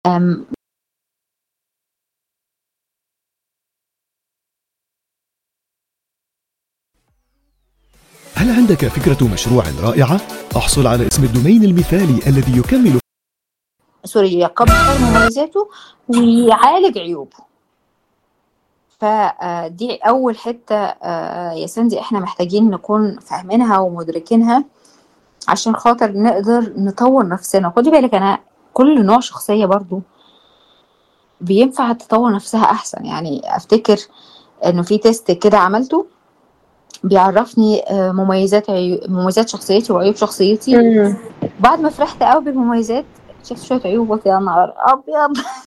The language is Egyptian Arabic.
آمم هل عندك فكرة مشروع رائعة؟ احصل على اسم الدومين المثالي الذي يكمل سوري يكبر مميزاته ويعالج عيوبه فدي أول حتة آه، يا ساندي إحنا محتاجين نكون فاهمينها ومدركينها عشان خاطر نقدر نطور نفسنا خدي بالك أنا كل نوع شخصية برضو بينفع تطور نفسها أحسن يعني أفتكر إنه في تيست كده عملته بيعرفني آه، مميزات عيو... مميزات شخصيتي وعيوب شخصيتي إمم. بعد ما فرحت قوي بالمميزات شفت شويه عيوب قلت يا نهار ابيض